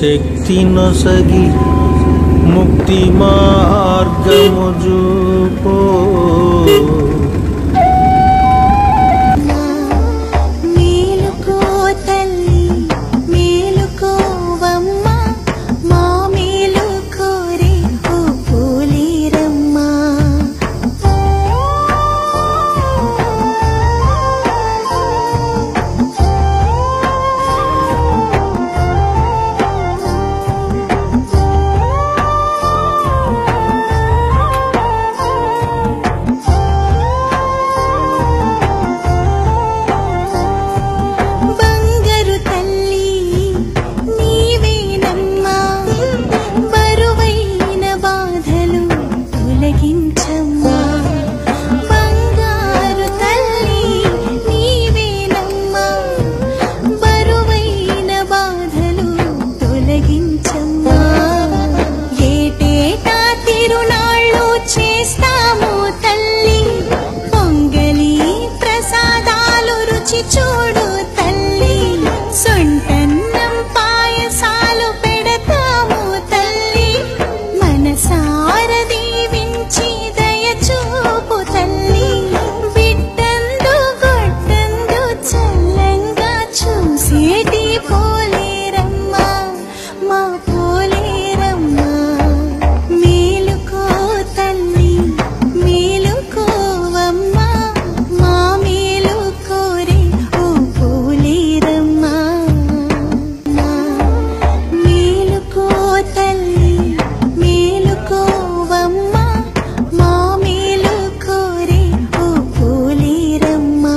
శక్తి నొసగి ముక్తి మార్గము చూపో మేలుకో తల్లి మేలుకోవమ్మ మా మేలు కోరే ఓ పోలేరమ్మా బంగారు తల్లి నీవేనమ్మా బరువైన బాధలు తొలగించమ్మా బంగారు తల్లి నీవేనమ్మా బరువైన బాధలు తొలగించమ్మా ఏటేటా తిరునాళ్ళు చేస్తాము తల్లి పొంగలి ప్రసాదాలు రుచి చూడు తల్లి సొంటన్నం పాయసాలు పెడతాము తల్లి మనసార దీవించి దయ చూపు తల్లి బిడ్డందు గొడ్డందు చల్లంగా చూసేటి పోలేరమ్మా మా పోలేరమ్మా మేలుకో తల్లి మేలుకోవమ్మా మా మేలు కోరే ఓ పోలేరమ్మా మేలుకో తల్లి మేలుకోవమ్మా మా మేలు కోరే ఓ పోలేరమ్మా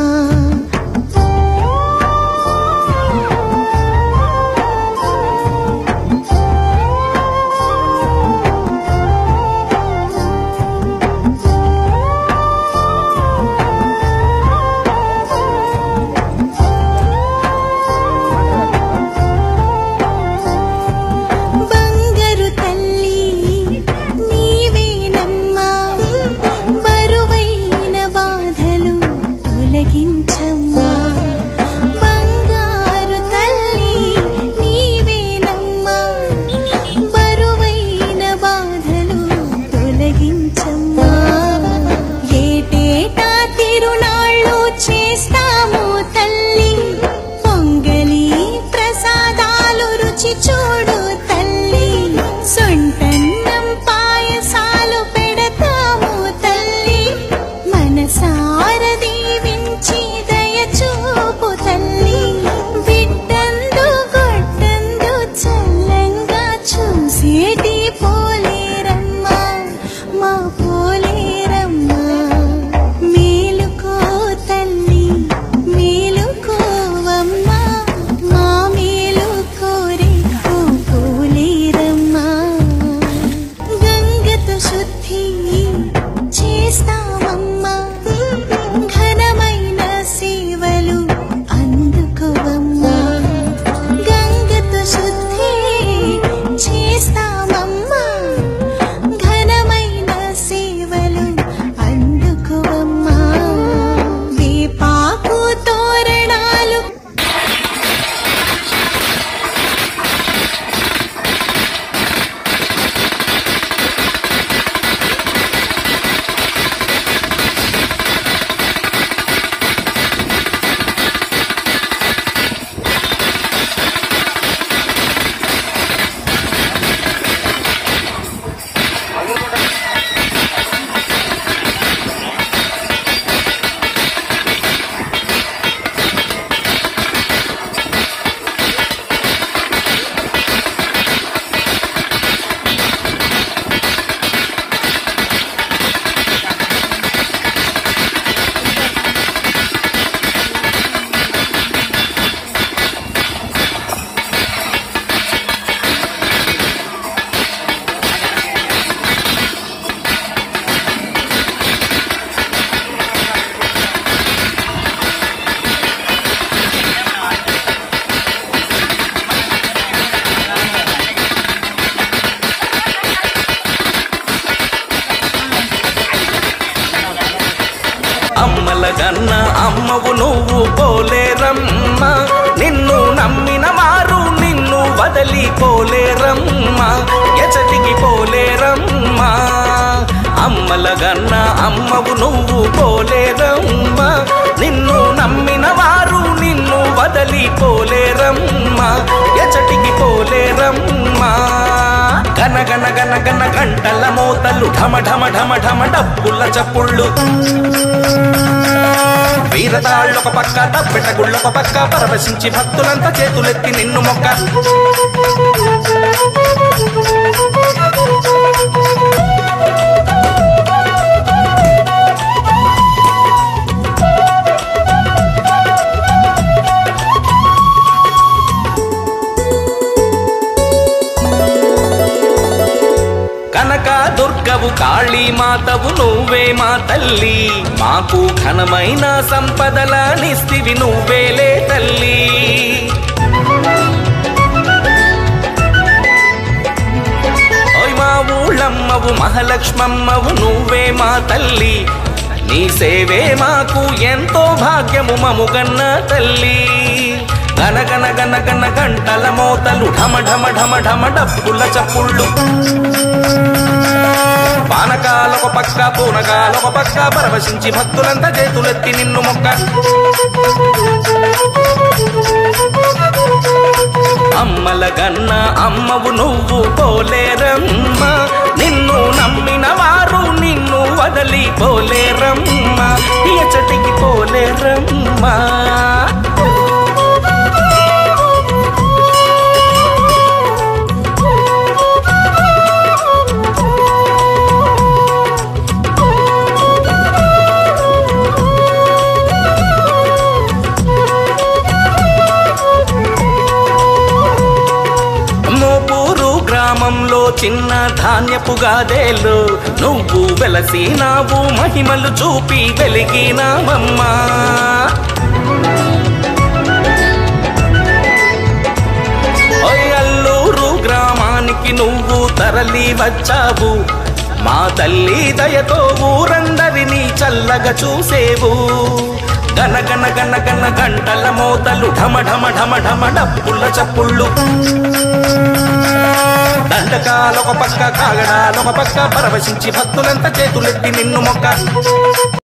బంగారు తల్లి నీవేనమ్మా బరువైన బాధలు తొలగించమ్మా బంగారు తల్లి నీవేనమ్మా బరువైన బాధలు తొలగించమ్మా ఏటేటా తిరునాళ్ళు చేస్తాము తల్లి పొంగలి ప్రసాదాలు రుచి చూడు తల్లి సొంటన్నం పాయసాలు పెడతాము తల్లి మనసార దీవించి దయ చూపు తల్లి బిడ్డందు గొడ్డందు చల్లంగా చూసేటి పోలేరమ్మా మా పోలేరమ్మా మేలుకో తల్లి మేలుకోవమ్మా మా మేలు కోరే ఓ పోలేరమ్మా గంగతో శుద్ధి చేస్తామమ్మా ఘనమైన సేవలు అందుకోవమ్మా గంగతో శుద్ధి చేస్తామమ్మా ఘనమైన సేవలు అందుకోవమ్మా వేపాకు తోరణాలు అమ్మల గన్న అమ్మవు నువ్వు పోలేరమ్మ నిన్ను నమ్మిన వారు నిన్ను వదలి వదలి పోలేరమ్మా ఎచటికి పోలేరమ్మా అమ్మల గన్న అమ్మవు నువ్వు పోలేరమ్మా నిన్ను నమ్మిన వారు నిన్ను వదలి పోలేరమ్మా ఎచటికి పోలేరమ్మా గన గన గన గన గంటల మోతలు ఢమ ఢమ ఢమ ఢమ డబ్బుల చప్పుళ్ళు వీరతాళ్ళొక పక్క తప్పెట గుళ్ళొక పక్క పరవశించి భక్తులంతా చేతులెత్తి నిన్ను మొక్క కనక దుర్గవు కాళీ మాతవు నువ్వే మా తల్లి మాకు ఘనమైన సంపదల నిస్తివి నువ్వేలే తల్లి ఓయ్ మా ఊళ్ళమ్మవు మహాలక్ష్మమ్మవు నువ్వే మా తల్లి నీ సేవే మాకు ఎంతో భాగ్యము మముగన్న తల్లి గన గన గన గన గంటల మోతలు ఢమ ఢమ ఢమ ఢమ డబ్బుల చప్పుళ్ళు పానకాలొక పక్క పూనకాలొక పక్క పరవశించి భక్తులంతా చేతులెత్తి నిన్ను మొక్క అమ్మల గన్న అమ్మవు నువ్వు పోలేరమ్మ నిన్ను నమ్మిన వారు నిన్ను వదలి పోలేరమ్మ ఎచటికి పోలేరమ్మా మోపూరు గ్రామంలో చిన్న ధాన్యపు గాదేలు నువ్వు వెలసినావు మహిమలు చూపి వెలిగినావమ్మా ఓయ్ అల్లూరు గ్రామానికి నువ్వు తరలి వచ్చావు మా తల్లి దయతో ఊరందరినీ చల్లగా చూసేవు గన గన గన గన గంటల మోతలు ఢమ ఢమ ఢమ ఢమ డప్పుల చప్పుళ్ళు దండకాలొక పక్క కాగడాలొక పక్క పరవశించి భక్తులంతా చేతులెత్తి నిన్ను మొక్క